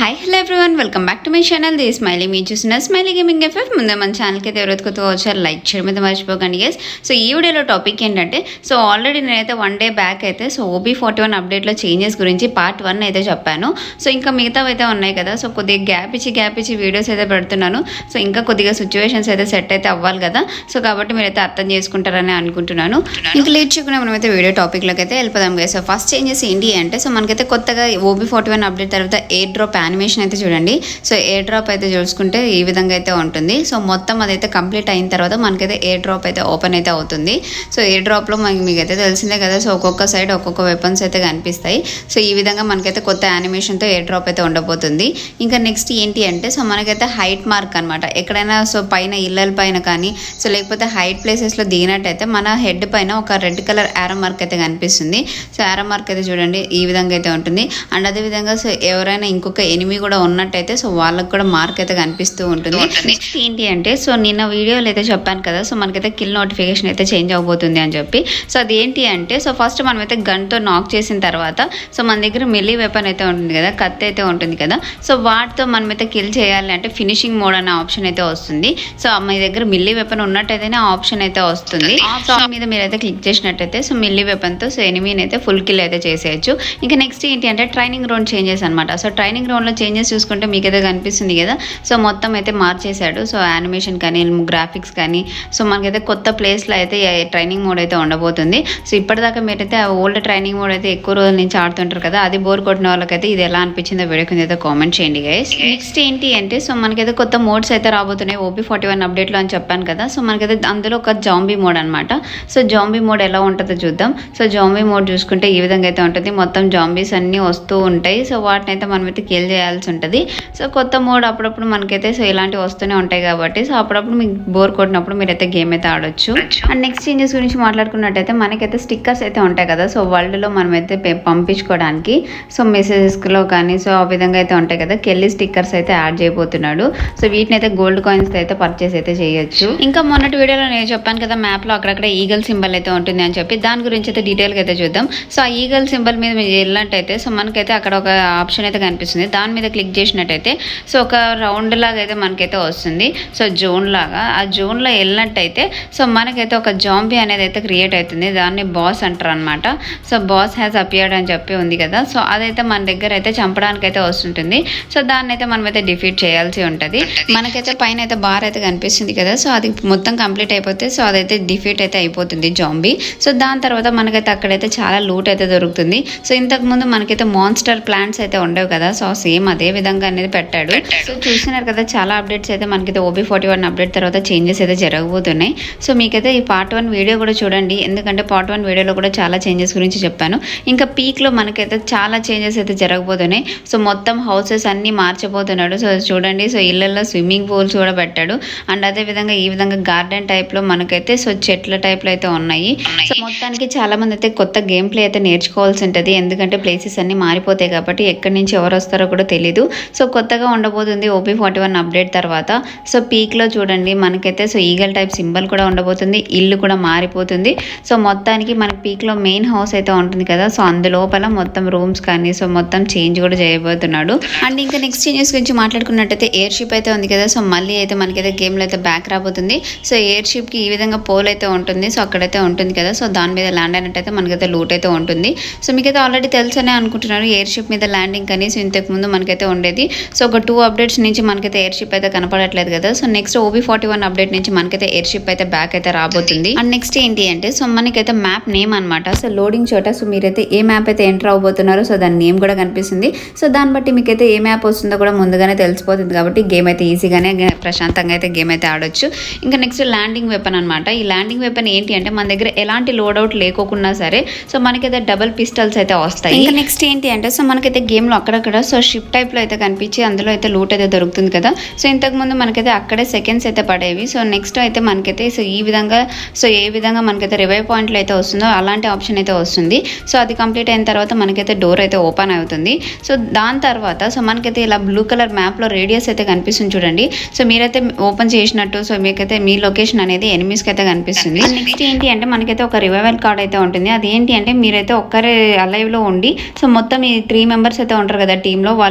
hi hello everyone welcome back to my channel the smiley మీ చూసిన smiley gaming FF ముందే మన ఛానల్కి అయితే ఎవరైతే కొత్తగా వచ్చారు లైక్ చేయడం మీద మర్చిపోకండి గేస్ సో ఈ వీడియోలో టాపిక్ ఏంటంటే సో ఆల్రెడీ నేనైతే వన్ డే బ్యాక్ అయితే సో ఓబీ ఫార్టీ వన్ అప్డేట్లో చేంజెస్ గురించి పార్ట్ వన్ అయితే చెప్పాను సో ఇంకా మిగతావి అయితే ఉన్నాయి కదా సో కొద్దిగా గ్యాప్ ఇచ్చి గ్యాప్ ఇచ్చి వీడియోస్ అయితే పెడుతున్నాను సో ఇంకా కొద్దిగా సిచ్యువేషన్స్ అయితే సెట్ అయితే అవ్వాలి కదా సో కాబట్టి మీరైతే అర్థం చేసుకుంటారని అనుకుంటున్నాను ఇంకా లేట్ చేయకుండా మనమైతే వీడియో టాపిక్లోకి అయితే వెళ్ళిపోదాం కదా సో ఫస్ట్ చేంజెస్ ఏంటి అంటే సో మనకైతే కొత్తగా ఓబీ ఫార్టీ వన్ అప్డేట్ తర్వాత ఎయిర్ డ్రాప్ యానిమేషన్ అయితే చూడండి సో ఎయిర్ డ్రాప్ అయితే చూసుకుంటే ఈ విధంగా అయితే ఉంటుంది సో మొత్తం అదైతే కంప్లీట్ అయిన తర్వాత మనకైతే ఎయిర్ డ్రాప్ అయితే ఓపెన్ అయితే అవుతుంది సో ఎయిర్ డ్రాప్లో మనకి మీకు అయితే తెలిసిందే కదా సో ఒక్కొక్క సైడ్ ఒక్కొక్క వెపన్స్ అయితే కనిపిస్తాయి సో ఈ విధంగా మనకైతే కొత్త యానిమేషన్తో ఎయిర్ డ్రాప్ అయితే ఉండబోతుంది ఇంకా నెక్స్ట్ ఏంటి అంటే సో మనకైతే హైట్ మార్క్ అనమాట ఎక్కడైనా సో పైన ఇళ్ళల పైన కానీ సో లేకపోతే హైట్ ప్లేసెస్లో దిగినట్టయితే మన హెడ్ పైన ఒక రెడ్ కలర్ యారో మార్క్ అయితే కనిపిస్తుంది సో యారో మార్క్ అయితే చూడండి ఈ విధంగా అయితే ఉంటుంది అండ్ అదేవిధంగా సో ఎవరైనా ఇంకొక ఎనిమి కూడా ఉన్నట్టయితే సో వాళ్ళకి కూడా మార్క్ అయితే కనిపిస్తూ ఉంటుంది నెక్స్ట్ ఏంటి అంటే సో నిన్న వీడియోలో అయితే చెప్పాను కదా సో మనకైతే కిల్ నోటిఫికేషన్ అయితే చేంజ్ అవబోతుంది అని చెప్పి సో అది ఏంటి అంటే సో ఫస్ట్ మనమైతే గన్తో నాక్ చేసిన తర్వాత సో మన దగ్గర మిల్లీ వెపన్ అయితే ఉంటుంది కదా కత్తి అయితే ఉంటుంది కదా సో వాటితో మనమైతే కిల్ చేయాలి అంటే ఫినిషింగ్ మోడ్ అనే ఆప్షన్ అయితే వస్తుంది సో మీ దగ్గర మిల్లీ వెపన్ ఉన్నట్టయితేనే ఆ ఆప్షన్ అయితే వస్తుంది సో ఆ మీద మీరైతే క్లిక్ చేసినట్టయితే సో మిల్లీ వెపన్తో సో ఎనిమీని అయితే ఫుల్ కిల్ అయితే చేసేయచ్చు ఇంకా నెక్స్ట్ ఏంటి అంటే ట్రైనింగ్ రౌండ్ చేంజెస్ అనమాట సో ట్రైనింగ్ రౌండ్లో చేంజెస్ చూసుకుంటే మీకు అయితే కనిపిస్తుంది కదా సో మొత్తం అయితే మార్చేశాడు సో యానిమేషన్ కానీ గ్రాఫిక్స్ కానీ సో మనకైతే కొత్త ప్లేస్లో అయితే ట్రైనింగ్ మోడ్ అయితే ఉండబోతుంది సో ఇప్పటిదాకా మీరైతే ఓల్డ్ ట్రైనింగ్ మోడ్ అయితే ఎక్కువ రోజుల నుంచి ఆడుతుంటారు కదా అది బోర్ కొట్టిన వాళ్ళకైతే ఇది ఎలా అనిపించిందో వీడియో కింద అయితే కామెంట్ చేయండి గైస్ నెక్స్ట్ ఏంటి అంటే సో మనకైతే కొత్త మోడ్స్ అయితే రాబోతున్నాయి ఓపీ ఫార్టీ వన్ అప్డేట్లో అని చెప్పాను కదా సో మనకైతే అందులో ఒక జాంబీ మోడ్ అనమాట సో జాంబీ మోడ్ ఎలా ఉంటుందో చూద్దాం సో జాంబీ మోడ్ చూసుకుంటే ఈ విధంగా అయితే ఉంటుంది మొత్తం జాంబీస్ అన్నీ వస్తూ ఉంటాయి సో వాటిని అయితే మనమైతే కిల్ చేయాల్సి ఉంటుంది సో కొత్త మోడ్ అప్పుడప్పుడు మనకైతే సో ఇలాంటివి వస్తూనే ఉంటాయి కాబట్టి సో అప్పుడప్పుడు మీకు బోర్ కొట్టినప్పుడు మీరైతే గేమ్ అయితే ఆడొచ్చు అండ్ నెక్స్ట్ చేంజెస్ గురించి మాట్లాడుకున్నట్టయితే మనకైతే స్టిక్కర్స్ అయితే ఉంటాయి కదా సో వరల్డ్లో మనమైతే పె- పంపించుకోవడానికి సో మెసేజెస్లో కానీ సో ఆ విధంగా అయితే ఉంటాయి కదా కెళ్ళి స్టిక్కర్స్ అయితే యాడ్ చేయబోతున్నాడు సో వీటిని అయితే గోల్డ్ కాయిన్స్ అయితే పర్చేస్ అయితే చేయొచ్చు ఇంకా మొన్నటి వీడియోలో నేను చెప్పాను కదా మ్యాప్లో అక్కడక్కడ ఈగల్ సింబల్ అయితే ఉంటుంది అని చెప్పి దాని గురించి అయితే డీటెయిల్గా అయితే చూద్దాం సో ఆ ఈగల్ సింబల్ మీద మీరు వెళ్ళినట్టయితే సో మనకైతే అక్కడ ఒక ఆప్షన్ అయితే కనిపిస్తుంది దాని మీద క్లిక్ చేసినట్టయితే సో ఒక రౌండ్ లాగా అయితే మనకైతే వస్తుంది సో జోన్ లాగా ఆ జోన్లో వెళ్ళినట్టయితే సో మనకైతే ఒక జాంబీ అనేది అయితే క్రియేట్ అవుతుంది దాన్ని బాస్ అంటారు అనమాట సో బాస్ హ్యాస్ అపియర్డ్ అని చెప్పి ఉంది కదా సో అదైతే మన దగ్గర అయితే చంపడానికి అయితే వస్తుంటుంది సో దాన్ని అయితే మనమైతే డిఫీట్ చేయాల్సి ఉంటుంది మనకైతే పైన అయితే బార్ అయితే కనిపిస్తుంది కదా సో అది మొత్తం కంప్లీట్ అయిపోతే సో అదైతే డిఫీట్ అయితే అయిపోతుంది జాంబీ సో దాని తర్వాత మనకైతే అక్కడైతే చాలా లూట్ అయితే దొరుకుతుంది సో ఇంతకు ముందు మనకైతే మాన్స్టర్ ప్లాంట్స్ అయితే ఉండవు కదా సో సేమ్ అదే విధంగా అనేది పెట్టాడు సో చూసినారు కదా చాలా అప్డేట్స్ అయితే మనకైతే ఓబీ ఫార్టీ వన్ అప్డేట్ తర్వాత చేంజెస్ అయితే జరగబోతున్నాయి సో మీకైతే ఈ పార్ట్ వన్ వీడియో కూడా చూడండి ఎందుకంటే పార్ట్ వన్ వీడియోలో కూడా చాలా చేంజెస్ గురించి చెప్పాను ఇంకా పీక్లో మనకైతే చాలా చేంజెస్ అయితే జరగబోతున్నాయి సో మొత్తం హౌసెస్ అన్నీ మార్చబోతున్నాడు సో చూడండి సో ఇళ్ళల్లో స్విమ్మింగ్ పూల్స్ కూడా పెట్టాడు అండ్ అదే విధంగా ఈ విధంగా గార్డెన్ టైప్లో మనకైతే సో చెట్ల టైప్లో అయితే ఉన్నాయి సో మొత్తానికి చాలా మంది అయితే కొత్త గేమ్ ప్లే అయితే నేర్చుకోవాల్సి ఉంటుంది ఎందుకంటే ప్లేసెస్ అన్ని మారిపోతాయి కాబట్టి ఎక్కడి నుంచి ఎవరు వస్తారో కూడా తెలీదు సో కొత్తగా ఉండబోతుంది ఓపీ ఫార్టీ వన్ అప్డేట్ తర్వాత సో పీక్లో చూడండి మనకైతే సో ఈగల్ టైప్ సింబల్ కూడా ఉండబోతుంది ఇల్లు కూడా మారిపోతుంది సో మొత్తానికి మనకి పీక్లో మెయిన్ హౌస్ అయితే ఉంటుంది కదా సో అందులోపల మొత్తం రూమ్స్ కానీ సో మొత్తం చేంజ్ కూడా చేయబోతున్నాడు అండ్ ఇంకా నెక్స్ట్ చేంజెస్ గురించి మాట్లాడుకున్నట్టయితే ఎయిర్ షిప్ అయితే ఉంది కదా సో మళ్ళీ అయితే మనకైతే గేమ్లో అయితే బ్యాక్ రాబోతుంది సో ఎయిర్ షిప్కి ఈ విధంగా పోల్ అయితే ఉంటుంది సో అక్కడైతే ఉంటుంది కదా సో దాని మీద ల్యాండ్ అయినట్టయితే మనకైతే లూట్ అయితే ఉంటుంది సో మీకైతే ఆల్రెడీ తెలుసనే అనుకుంటున్నారు ఎయిర్ షిప్ మీద ల్యాండింగ్ కనీసం ఇంతకు ముందు మనకైతే ఉండేది సో ఒక టూ అప్డేట్స్ నుంచి మనకైతే ఎయిర్ షిప్ అయితే కనపడట్లేదు కదా so next OB forty one update నుంచి మనకైతే ఎయిర్ షిప్ అయితే బ్యాక్ అయితే రాబోతుంది అండ్ నెక్స్ట్ ఏంటి అంటే సో మనకైతే మ్యాప్ నేమ్ అనమాట సో లోడింగ్ చోట సో మీరైతే ఏ మ్యాప్ అయితే ఎంటర్ అవబోతున్నారో సో దాని నేమ్ కూడా కనిపిస్తుంది సో దాన్ని బట్టి మీకైతే ఏ మ్యాప్ వస్తుందో కూడా ముందుగానే తెలిసిపోతుంది కాబట్టి గేమ్ అయితే ఈజీగానే గే- ప్రశాంతంగా అయితే గేమ్ అయితే ఆడొచ్చు ఇంకా నెక్స్ట్ ల్యాండింగ్ వెపన్ అనమాట ఈ ల్యాండింగ్ వెపన్ ఏంటి అంటే మన దగ్గర ఎలాంటి లోడౌట్ లేకోకున్నా సరే సో మనకైతే డబుల్ పిస్టల్స్ అయితే వస్తాయి ఇంకా నెక్స్ట్ ఏంటి అంటే సో మనకైతే గేమ్లో అక్కడక్కడ సో షిప్ టైప్లో అయితే కనిపించి అందులో అయితే లూట్ అయితే దొరుకుతుంది కదా సో ఇంతకు ముందు మనకైతే అక్కడే సెకండ్స్ అయితే పడేవి సో నెక్స్ట్ అయితే మనకైతే సో ఈ విధంగా సో ఏ విధంగా మనకైతే రివైవ్ పాయింట్లు అయితే వస్తుందో అలాంటి ఆప్షన్ అయితే వస్తుంది సో అది కంప్లీట్ అయిన తర్వాత మనకైతే డోర్ అయితే ఓపెన్ అవుతుంది సో దాని తర్వాత సో మనకైతే ఇలా బ్లూ కలర్ మ్యాప్లో రేడియస్ అయితే కనిపిస్తుంది చూడండి సో మీరైతే ఓపెన్ చేసినట్టు సో మీకైతే మీ లొకేషన్ అనేది ఎనిమిస్కి అయితే కనిపిస్తుంది నెక్స్ట్ ఏంటి అంటే మనకైతే ఒక రివైవల్ కార్డ్ అయితే ఉంటుంది అది ఏంటి అంటే మీరైతే ఒక్కరే alive లో ఉండి సో మొత్తం ఈ త్రీ మెంబర్స్ అయితే ఉంటారు కదా టీంలో వాళ్ళ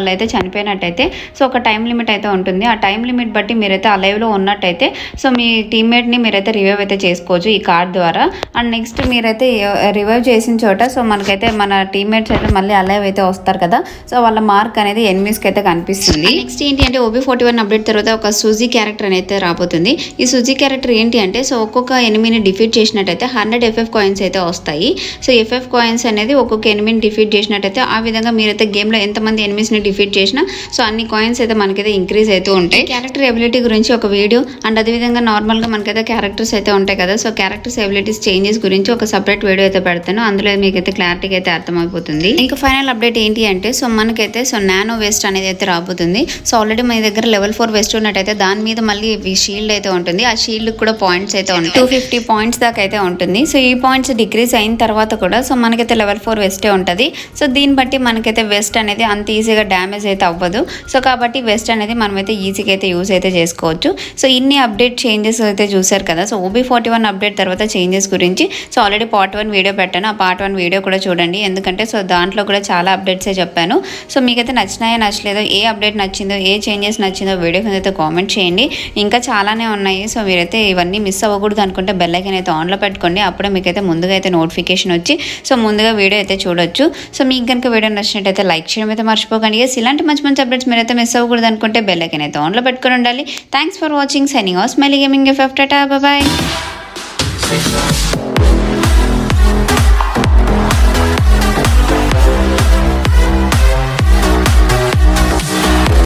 వాళ్ళు అయితే చనిపోయినట్టయితే సో ఒక టైం లిమిట్ అయితే ఉంటుంది ఆ టైం లిమిట్ బట్టి మీరైతే ఆ లైవ్లో ఉన్నట్టయితే సో మీ టీమ్మేట్ని మీరైతే రివైవ్ అయితే చేసుకోవచ్చు ఈ కార్డ్ ద్వారా అండ్ నెక్స్ట్ మీరైతే రివైవ్ చేసిన చోట సో మనకైతే మన టీమ్మేట్స్ అయితే మళ్ళీ అలైవ్ అయితే వస్తారు కదా సో వాళ్ళ మార్క్ అనేది ఎనిమిస్కి అయితే కనిపిస్తుంది నెక్స్ట్ ఏంటి అంటే ఓబీ ఫార్టీ వన్ అప్డేట్ తర్వాత ఒక సూజీ క్యారెక్టర్ అయితే రాబోతుంది ఈ సూజీ క్యారెక్టర్ ఏంటి అంటే సో ఒక్కొక్క ఎనిమిని డిఫీట్ చేసినట్టయితే హండ్రెడ్ ఎఫ్ఎఫ్ కాయిన్స్ అయితే వస్తాయి సో ఎఫ్ఎఫ్ కాయిన్స్ అనేది ఒక్కొక్క ఎనిమిని డిఫీట్ చేసినట్టయితే ఆ విధంగా మీరైతే గేమ్లో ఎంతమంది ఎనిమిస్ని డిఫీట్ చేసినా సో అన్ని కాయిన్స్ అయితే మనకైతే ఇంక్రీజ్ అవుతూ ఉంటాయి క్యారెక్టర్ ఎబిలిటీ గురించి ఒక వీడియో అండ్ అదేవిధంగా నార్మల్గా మనకైతే క్యారెక్టర్స్ అయితే ఉంటాయి కదా సో క్యారెక్టర్స్ ఎబిలిటీస్ చేంజెస్ గురించి ఒక సపరేట్ వీడియో అయితే పెడతాను అందులో మీకైతే క్లారిటీగా అయితే అర్థమైపోతుంది ఇంకా ఫైనల్ అప్డేట్ ఏంటి అంటే సో మనకైతే సో నానో వేస్ట్ అనేది అయితే రాబోతుంది సో ఆల్రెడీ మన దగ్గర లెవెల్ ఫోర్ వెస్ట్ ఉన్నట్టయితే దాని మీద మళ్ళీ షీల్డ్ అయితే ఉంటుంది ఆ షీల్డ్ కూడా పాయింట్స్ అయితే ఉంటాయి టూ ఫిఫ్టీ పాయింట్స్ దాకా అయితే ఉంటుంది సో ఈ పాయింట్స్ డిక్రీజ్ అయిన తర్వాత కూడా సో మనకైతే లెవెల్ ఫోర్ వెస్టే ఉంటుంది సో దీన్ని బట్టి మనకైతే వెస్ట్ అనేది అంత ఈజీగా డ్యామేజ్ అయితే అవ్వదు సో కాబట్టి వెస్ట్ అనేది మనమైతే ఈజీగా అయితే యూస్ అయితే చేసుకోవచ్చు సో ఇన్ని అప్డేట్ చేంజెస్ అయితే చూసారు కదా so OB forty one update తర్వాత చేంజెస్ గురించి so already part one video పెట్టాను ఆ పార్ట్ వన్ వీడియో కూడా చూడండి ఎందుకంటే సో దాంట్లో కూడా చాలా అప్డేట్సే చెప్పాను సో మీకైతే నచ్చినాయో నచ్చలేదో ఏ అప్డేట్ నచ్చిందో ఏ చేంజెస్ నచ్చిందో వీడియో కింద అయితే కామెంట్ చేయండి ఇంకా చాలానే ఉన్నాయి సో మీరైతే ఇవన్నీ మిస్ అవ్వకూడదు అనుకుంటే బెల్ ఐకన్ అయితే ఆన్లో పెట్టుకోండి అప్పుడే మీకైతే ముందుగా అయితే నోటిఫికేషన్ వచ్చి సో ముందుగా వీడియో అయితే చూడొచ్చు సో మీకు కనుక వీడియో నచ్చినట్టయితే లైక్ చేయడం అయితే మర్చిపోకండి Yes, ఇలాంటి మంచి మంచి అప్డేట్స్ మీరైతే మిస్ అవ్వకూడదు అనుకుంటే బెల్ ఐకన్ అయితే ఆన్లో పెట్టుకొని ఉండాలి thanks for watching signing off smiley gaming F tata bye